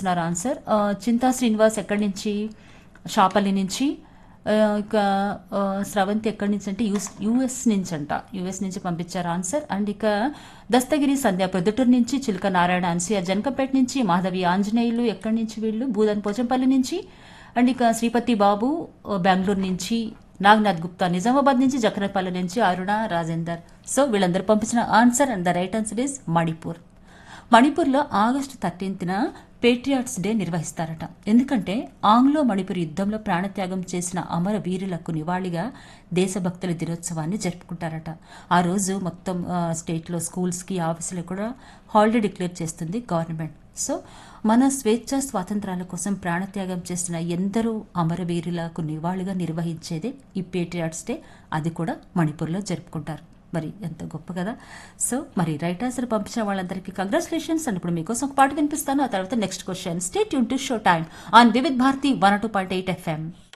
పంపిస్తున్నారు ఆన్సర్ ఆ, చింతా శ్రీనివాస్ ఎక్కడి నుంచి షాపల్లి నుంచి ఆ, ఇక ఆ, స్రవంతి ఎక్కడి నుంచి అంటే యూస్ యూఎస్ నుంచి అంట యూఎస్ నుంచి పంపించారు ఆన్సర్ అండ్ ఇక దస్తగిరి సంధ్య ప్రొద్దుటూరు నుంచి చిలుక నారాయణ అన్సియ జనకపేట నుంచి మాధవి ఆంజనేయులు ఎక్కడి నుంచి వీళ్ళు భూదన్ పోచంపల్లి నుంచి అండ్ ఇక శ్రీపతి బాబు ఆ, బెంగళూరు నుంచి నాగనాథ్ గుప్తా నిజామాబాద్ నుంచి జకరపల్లి నుంచి అరుణ రాజేందర్ సో వీళ్ళందరూ పంపించిన answer and the right answer is Manipur మణిపూర్లో ఆగస్టు థర్టీన్త్న పేట్రియాట్స్ డే నిర్వహిస్తారట ఎందుకంటే ఆంగ్లో మణిపూర్ యుద్ధంలో ప్రాణత్యాగం చేసిన అమర వీరులకు నివాళిగా దేశభక్తుల దినోత్సవాన్ని జరుపుకుంటారట ఆ రోజు మొత్తం ఆ, స్టేట్లో స్కూల్స్కి ఆఫీసులకు కూడా హాలిడే డిక్లేర్ చేస్తుంది గవర్నమెంట్ సో మన స్వేచ్ఛ స్వాతంత్రాల కోసం ప్రాణత్యాగం చేసిన ఎందరో అమరవీరులకు నివాళిగా నిర్వహించేదే ఈ పేట్రియాట్స్ డే అది కూడా మణిపూర్లో జరుపుకుంటారు మరి ఎంత గొప్ప కదా సో మరి రైట్ ఆన్సర్ పంపించిన వాళ్ళందరికీ కంగ్రాచులేషన్స్ అండ్ ఇప్పుడు మీకోసం ఒక పాట వినిపిస్తాను ఆ తర్వాత నెక్స్ట్ క్వశ్చన్ స్టేట్ యూన్ to show time on Vividh Bharati one two point eight FM